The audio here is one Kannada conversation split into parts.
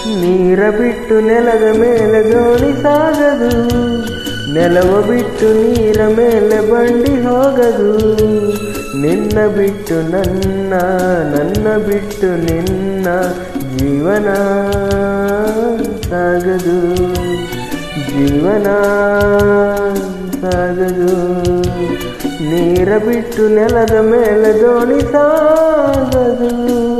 ನೀರ ಬಿಟ್ಟು ನೆಲದ ಮೇಲೆ ದೋಣಿ ಸಾಗದು ನೆಲವ ಬಿಟ್ಟು ನೀರ ಮೇಲೆ ಬಂಡಿ ಹೋಗದು ನಿನ್ನ ಬಿಟ್ಟು ನನ್ನ ನನ್ನ ಬಿಟ್ಟು ನಿನ್ನ ಜೀವನ ಸಾಗದು ಜೀವನ ಸಾಗದು ನೀರ ಬಿಟ್ಟು ನೆಲದ ಮೇಲೆ ದೋಣಿ ಸಾಗದು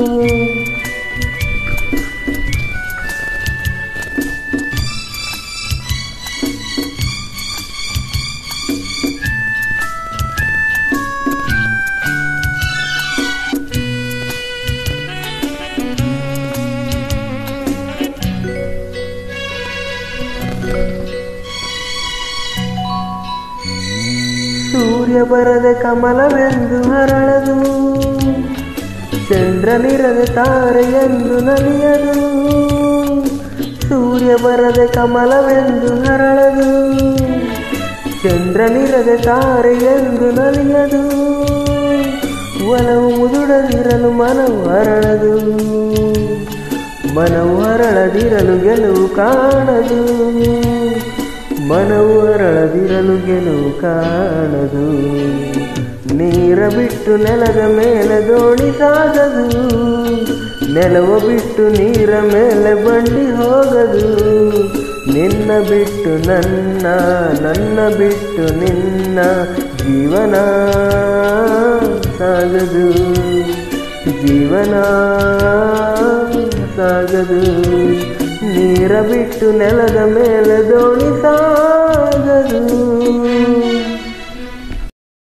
ಸೂರ್ಯ ಬರದೆ ಕಮಲವೆಂದು ಹರಳದು ಚಂದ್ರನಿರದೆ ತಾರೆಯೆಂದು ನಲಿಯದು ಸೂರ್ಯ ಬರದೆ ಕಮಲವೆಂದು ಹರಳದು ಚಂದ್ರನಿರದೆ ತಾರೆಯೆಂದು ನಲಿಯದು ಒಲವು ಮುದುಡದಿರಲು ಮನವು ಹರಳದು ಮನವು ಹರಳದಿರಲು ಗೆಲುವು ಕಾಣದು ಮನವು ಅರಳದಿರಲು ಗೆಲುವು ಕಾಣದು ನೀರ ಬಿಟ್ಟು ನೆಲದ ಮೇಲೆ ದೋಣಿ ಸಾಗದು ನೆಲವ ಬಿಟ್ಟು ನೀರ ಮೇಲೆ ಬಂಡಿ ಹೋಗದು ನಿನ್ನ ಬಿಟ್ಟು ನನ್ನ ನನ್ನ ಬಿಟ್ಟು ನಿನ್ನ ಜೀವನ ಸಾಗದು ಜೀವನ ಸಾಗದು ನೀರ ಬಿಟ್ಟು ನೆಲದ ಮೇಲೆ ದೋಣಿ ಸಾಗದು